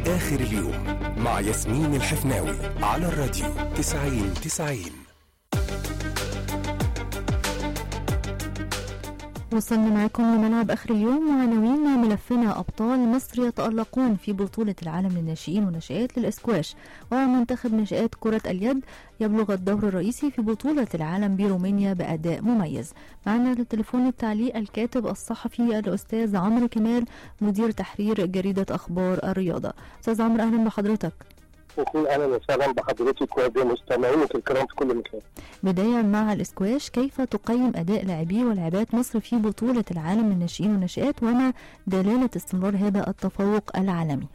آخر اليوم مع ياسمين الحفناوي على الراديو 90 90 وصلنا معكم لملعب آخر اليوم وعناوين ملفنا أبطال مصر يتألقون في بطولة العالم للناشئين والناشئات للإسكواش ومنتخب ناشئات كرة اليد يبلغ الدور الرئيسي في بطولة العالم برومانيا بأداء مميز معنا على التليفون التعليق الكاتب الصحفي الأستاذ عمرو كمال مدير تحرير جريدة أخبار الرياضة أستاذ عمرو أهلا بحضرتك يكون اهلا وسهلا بحضرتك وبمستمعينك الكرام في كل مكان. بداية مع الإسكواش كيف تقيم أداء لاعبي ولاعبات مصر في بطولة العالم للناشئين والناشئات وما دلالة استمرار هذا التفوق العالمي؟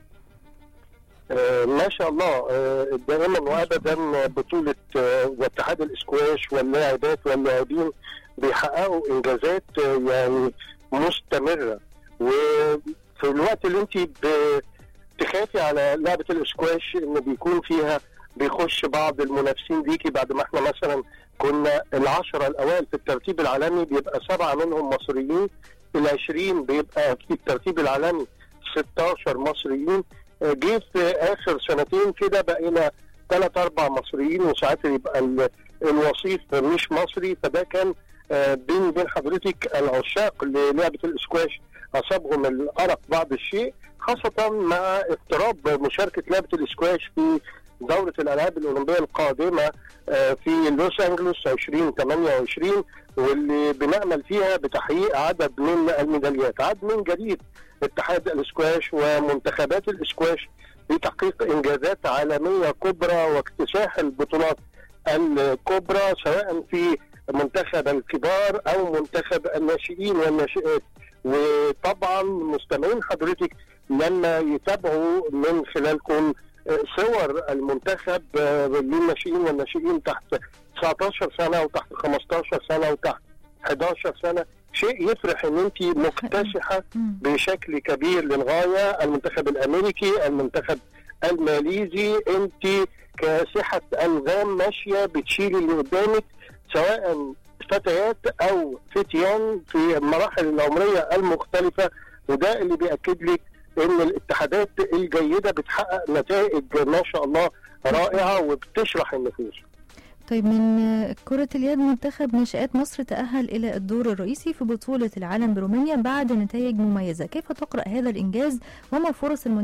آه ما شاء الله آه دائما وابدا بطوله آه واتحاد الاسكواش واللاعبات واللاعبين بيحققوا انجازات آه يعني مستمره وفي الوقت اللي انت تخافي على لعبه الاسكواش ان بيكون فيها بيخش بعض المنافسين ليكي بعد ما احنا مثلا كنا العشرة الاوائل في الترتيب العالمي بيبقى سبعه منهم مصريين العشرين بيبقى في الترتيب العالمي 16 مصريين جه في اخر سنتين كده بقينا ثلاث اربع مصريين وساعات يبقى الوصيف مش مصري فده كان بين وبين حضرتك العشاق للعبه الاسكواش اصابهم الارق بعض الشيء خاصة مع اقتراب مشاركة لعبة الاسكواش في دورة الألعاب الأولمبية القادمة في لوس أنجلوس 2028 واللي بنأمل فيها بتحقيق عدد من الميداليات عد من جديد اتحاد الاسكواش ومنتخبات الاسكواش لتحقيق إنجازات عالمية كبرى واكتساح البطولات الكبرى سواء في منتخب الكبار أو منتخب الناشئين والناشئات وطبعا مستمعين حضرتك لما يتابعوا من خلالكم صور المنتخب للناشئين والناشئين تحت 19 سنه وتحت 15 سنه وتحت 11 سنه شيء يفرح ان انت مكتسحه بشكل كبير للغايه المنتخب الامريكي المنتخب الماليزي انت كاسحه الغام ماشيه بتشيل اللي قدامك سواء فتيات او فتيان في المراحل العمريه المختلفه وده اللي بياكد لك ان الاتحادات الجيده بتحقق نتائج ما شاء الله رائعه وبتشرح النفوس. طيب من كرة اليد منتخب ناشئات مصر تأهل إلى الدور الرئيسي في بطولة العالم برومانيا بعد نتائج مميزة، كيف تقرأ هذا الإنجاز وما فرص